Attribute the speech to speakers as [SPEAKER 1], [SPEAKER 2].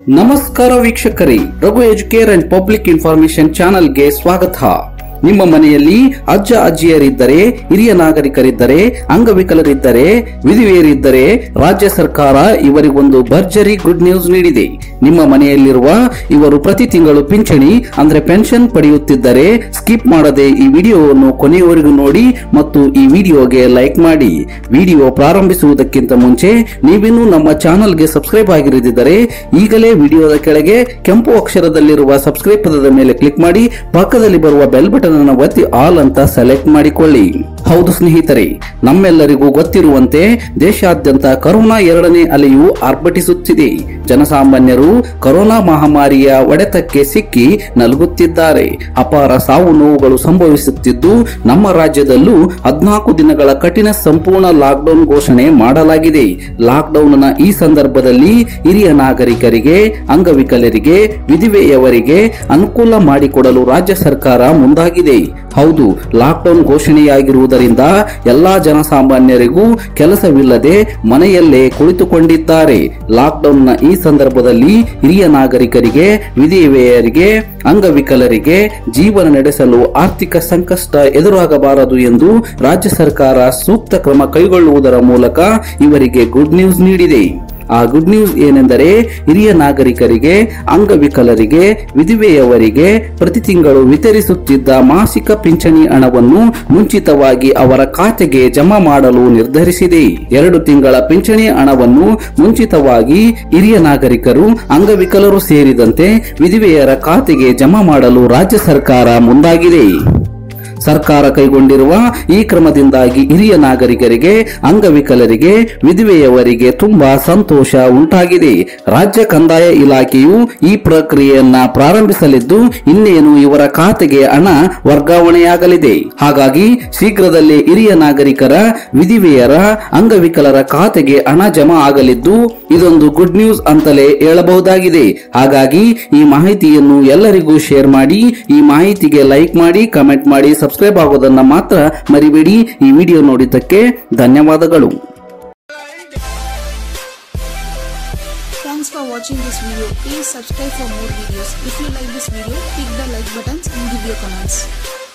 [SPEAKER 1] ನಮಸ್ಕಾರ ವೀಕ್ಷಕರೇ Raghu Educare and public information ಚಾನೆಲ್ಗೆ ಸ್ವಾಗತ ನಿಮ್ಮ ಮನೆಯಲ್ಲಿ ಅಜ್ಜ ಅಜ್ಜಿಯರಿದ್ದರೆ ಹಿರಿಯ ನಾಗರಿಕರಿದ್ದರೆ ಅಂಗವಿಕಲರಿದ್ದರೆ ವಿಧಿವೇರಿದ್ದರೆ ರಾಜ್ಯ ಸರ್ಕಾರ ಇವರಿಗೊಂದು ಭರ್ಜರಿ ಗುಡ್ ನ್ಯೂಸ್ ನೀಡಿದೆ ನಿಮ್ಮ ಮನೆಯಲ್ಲಿರುವ ಇವರು ಪ್ರತಿ ತಿಂಗಳು ಪಿಂಚಣಿ ಅಂದ್ರೆ ಪೆನ್ಷನ್ ಪಡೆಯುತ್ತಿದ್ದರೆ ಸ್ಕಿಪ್ ಮಾಡದೆ ಈ ವಿಡಿಯೋವನ್ನು ಕೊನೆಯವರೆಗೂ ನೋಡಿ ಮತ್ತು ಈ ವಿಡಿಯೋಗೆ ಲೈಕ್ ಮಾಡಿ ವಿಡಿಯೋ ಪ್ರಾರಂಭಿಸುವುದಕ್ಕಿಂತ ಮುಂಚೆ ನೀವಿನ್ನೂ ನಮ್ಮ ಚಾನಲ್ಗೆ ಸಬ್ಸ್ಕ್ರೈಬ್ ಆಗಿರದಿದ್ದರೆ ಈಗಲೇ ವಿಡಿಯೋದ ಕೆಳಗೆ ಕೆಂಪು ಅಕ್ಷರದಲ್ಲಿರುವ ಸಬ್ಸ್ಕ್ರೈಬ್ ಪದದ ಮೇಲೆ ಕ್ಲಿಕ್ ಮಾಡಿ ಪಕ್ಕದಲ್ಲಿ ಬರುವ ಬೆಲ್ ಬಟನ್ ಅನ್ನು ಒತ್ತಿ ಆಲ್ ಅಂತ ಸೆಲೆಕ್ಟ್ ಮಾಡಿಕೊಳ್ಳಿ ಹೌದು ಸ್ನೇಹಿತರೆ ನಮ್ಮೆಲ್ಲರಿಗೂ ಗೊತ್ತಿರುವಂತೆ ದೇಶಾದ್ಯಂತ ಕರೋನಾ ಎರಡನೇ ಅಲೆಯು ಆರ್ಭಟಿಸುತ್ತಿದೆ ಜನಸಾಮಾನ್ಯರು ಕರೋನಾ ಮಹಾಮಾರಿಯ ಒಡೆತಕ್ಕೆ ಸಿಕ್ಕಿ ನಲುಗುತ್ತಿದ್ದಾರೆ ಅಪಾರ ಸಾವು ನೋವುಗಳು ಸಂಭವಿಸುತ್ತಿದ್ದು ನಮ್ಮ ರಾಜ್ಯದಲ್ಲೂ ಹದಿನಾಲ್ಕು ದಿನಗಳ ಕಠಿಣ ಸಂಪೂರ್ಣ ಲಾಕ್ಡೌನ್ ಘೋಷಣೆ ಮಾಡಲಾಗಿದೆ ಲಾಕ್ಡೌನ್ನ ಈ ಸಂದರ್ಭದಲ್ಲಿ ಹಿರಿಯ ನಾಗರಿಕರಿಗೆ ಅಂಗವಿಕಲರಿಗೆ ವಿಧಿವೆಯವರಿಗೆ ಅನುಕೂಲ ಮಾಡಿಕೊಡಲು ರಾಜ್ಯ ಸರ್ಕಾರ ಮುಂದಾಗಿದೆ ಹೌದು ಲಾಕ್ಡೌನ್ ಘೋಷಣೆಯಾಗಿರುವುದರಿಂದ ಎಲ್ಲಾ ಜನಸಾಮಾನ್ಯರಿಗೂ ಕೆಲಸವಿಲ್ಲದೆ ಮನೆಯಲ್ಲೇ ಕುಳಿತುಕೊಂಡಿದ್ದಾರೆ ಲಾಕ್ಡೌನ್ನ ಈ ಸಂದರ್ಭದಲ್ಲಿ ಹಿರಿಯ ನಾಗರಿಕರಿಗೆ ವಿಧಿವೆಯರಿಗೆ ಅಂಗವಿಕಲರಿಗೆ ಜೀವನ ನಡೆಸಲು ಆರ್ಥಿಕ ಸಂಕಷ್ಟ ಎದುರಾಗಬಾರದು ಎಂದು ರಾಜ್ಯ ಸರ್ಕಾರ ಸೂಕ್ತ ಕ್ರಮ ಕೈಗೊಳ್ಳುವುದರ ಮೂಲಕ ಇವರಿಗೆ ಗುಡ್ ನ್ಯೂಸ್ ನೀಡಿದೆ ಆ ಗುಡ್ ನ್ಯೂಸ್ ಏನೆಂದರೆ ಹಿರಿಯ ನಾಗರಿಕರಿಗೆ ಅಂಗವಿಕಲರಿಗೆ ವಿಧವೆಯವರಿಗೆ ಪ್ರತಿ ತಿಂಗಳು ವಿತರಿಸುತ್ತಿದ್ದ ಮಾಸಿಕ ಪಿಂಚಣಿ ಹಣವನ್ನು ಮುಂಚಿತವಾಗಿ ಅವರ ಖಾತೆಗೆ ಜಮಾ ಮಾಡಲು ನಿರ್ಧರಿಸಿದೆ ಎರಡು ತಿಂಗಳ ಪಿಂಚಣಿ ಹಣವನ್ನು ಮುಂಚಿತವಾಗಿ ಹಿರಿಯ ನಾಗರಿಕರು ಅಂಗವಿಕಲರು ಸೇರಿದಂತೆ ವಿಧವೆಯರ ಖಾತೆಗೆ ಜಮಾ ಮಾಡಲು ರಾಜ್ಯ ಸರ್ಕಾರ ಮುಂದಾಗಿದೆ ಸರ್ಕಾರ ಕೈಗೊಂಡಿರುವ ಈ ಕ್ರಮದಿಂದಾಗಿ ಹಿರಿಯ ನಾಗರಿಕರಿಗೆ ಅಂಗವಿಕಲರಿಗೆ ವಿಧವೆಯವರಿಗೆ ತುಂಬಾ ಸಂತೋಷ ಉಂಟಾಗಿದೆ ರಾಜ್ಯ ಕಂದಾಯ ಇಲಾಖೆಯು ಈ ಪ್ರಕ್ರಿಯೆಯನ್ನ ಪ್ರಾರಂಭಿಸಲಿದ್ದು ಇನ್ನೇನು ಇವರ ಖಾತೆಗೆ ಹಣ ವರ್ಗಾವಣೆಯಾಗಲಿದೆ ಹಾಗಾಗಿ ಶೀಘ್ರದಲ್ಲೇ ಹಿರಿಯ ನಾಗರಿಕರ ವಿಧಿವೆಯರ ಅಂಗವಿಕಲರ ಖಾತೆಗೆ ಹಣ ಜಮಾ ಆಗಲಿದ್ದು ಇದೊಂದು ಗುಡ್ ನ್ಯೂಸ್ ಅಂತಲೇ ಹೇಳಬಹುದಾಗಿದೆ ಹಾಗಾಗಿ ಈ ಮಾಹಿತಿಯನ್ನು ಎಲ್ಲರಿಗೂ ಶೇರ್ ಮಾಡಿ ಈ ಮಾಹಿತಿಗೆ ಲೈಕ್ ಮಾಡಿ ಕಮೆಂಟ್ ಮಾಡಿ ಸಬ್ಸ್ಕ್ರೈಬ್ ಆಗೋದನ್ನ ಮಾತ್ರ ಮರಿಬೇಡಿ ಈ ವಿಡಿಯೋ ನೋಡಿದ್ದಕ್ಕೆ ಧನ್ಯವಾದಗಳು
[SPEAKER 2] Thanks for watching this video. Please subscribe for more videos. If you like this video, click the like buttons and give your comments.